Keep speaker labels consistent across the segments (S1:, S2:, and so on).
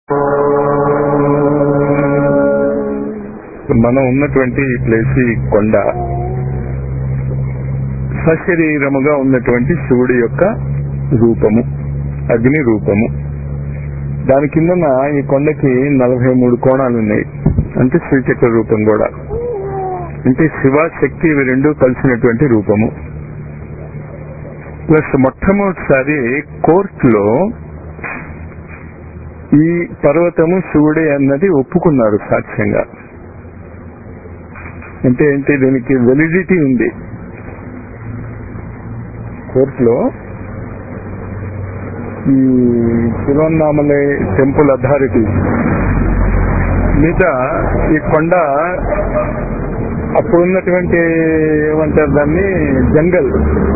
S1: మనం ఉన్నటువంటి ఈ ప్లేస్ ఈ కొండ సశరీరముగా ఉన్నటువంటి శివుడి యొక్క రూపము అగ్ని రూపము దాని కిందన ఈ కొండకి నలభై మూడు కోణాలు ఉన్నాయి అంటే శ్రీచక్ర రూపం కూడా అంటే శివ శక్తి ఇవి రెండు కలిసినటువంటి రూపము ప్లస్ మొట్టమొదటిసారి కోర్టులో ఈ పర్వతము శివుడే అన్నది ఒప్పుకున్నారు సాక్ష్యంగా అంటే ఏంటి దీనికి వెలిడిటీ ఉంది కోర్టులో ఈ తిరువన్నామలై టెంపుల్ అథారిటీ మీద ఈ కొండ అప్పుడున్నటువంటి ఏమంటారు దాన్ని జంగల్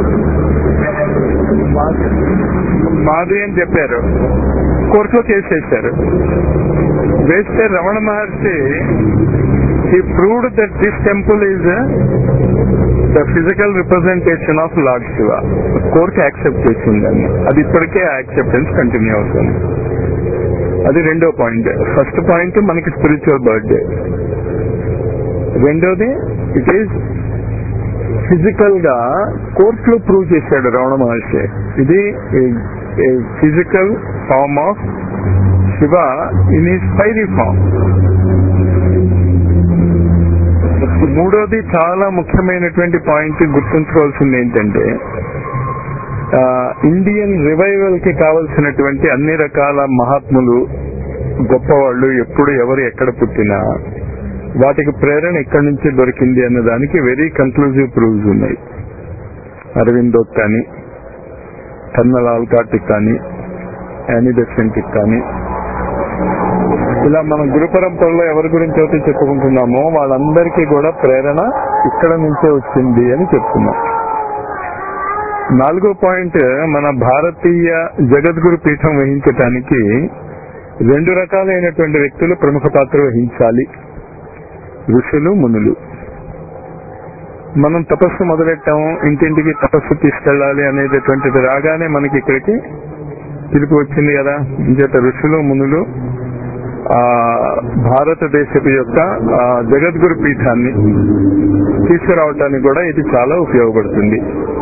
S1: మాది అని చెప్పారు కోర్టులో కేసు వేశారు వేస్తే Ramana Maharshi he proved that this temple is uh, the physical representation of Lord Shiva. కోర్టు యాక్సెప్ట్ చేసిందని అది ఇప్పటికే యాక్సెప్టెన్స్ కంటిన్యూ అవుతుంది అది రెండో పాయింట్ ఫస్ట్ పాయింట్ మనకి స్పిరిచువల్ బర్త్డే రెండోది ఇట్ ఈస్ ఫిజికల్ గా కోర్టులో ప్రూవ్ చేశాడు రమణ మహర్షి ఇది physical form of Shiva in ఈ స్పైరీ ఫార్మ్ మూడోది చాలా ముఖ్యమైనటువంటి పాయింట్ గుర్తుంచుకోవాల్సింది ఏంటంటే ఇండియన్ రివైవల్ కి కావలసినటువంటి అన్ని రకాల మహాత్ములు గొప్పవాళ్ళు ఎప్పుడు ఎవరు ఎక్కడ పుట్టినా వాటికి ప్రేరణ ఎక్కడి నుంచి దొరికింది అన్న దానికి వెరీ కన్క్లూజివ్ ప్రూవ్స్ ఉన్నాయి అరవిందోక్ కానీ కర్నలాల్ కార్టిక్ కానీ యానిబెసెంటిక్ కానీ ఇలా మనం గురు పరంపరలో ఎవరి గురించి అయితే చెప్పుకుంటున్నామో వాళ్ళందరికీ కూడా ప్రేరణ ఇక్కడ నుంచే వచ్చింది అని చెప్తున్నాం నాలుగో పాయింట్ మన భారతీయ జగద్గురు పీఠం వహించటానికి రెండు రకాలైనటువంటి వ్యక్తులు ప్రముఖ పాత్ర వహించాలి ఋషులు మునులు మనం తపస్సు మొదలెట్టాము ఇంటింటికి తపస్సు తీసుకెళ్ళాలి అనేటటువంటిది రాగానే మనకి ఇక్కడికి పిలుపు వచ్చింది కదా ఇంచేత ఋషులు మునులు ఆ భారతదేశపు యొక్క జగద్గురు పీఠాన్ని తీసుకురావటానికి కూడా ఇది చాలా ఉపయోగపడుతుంది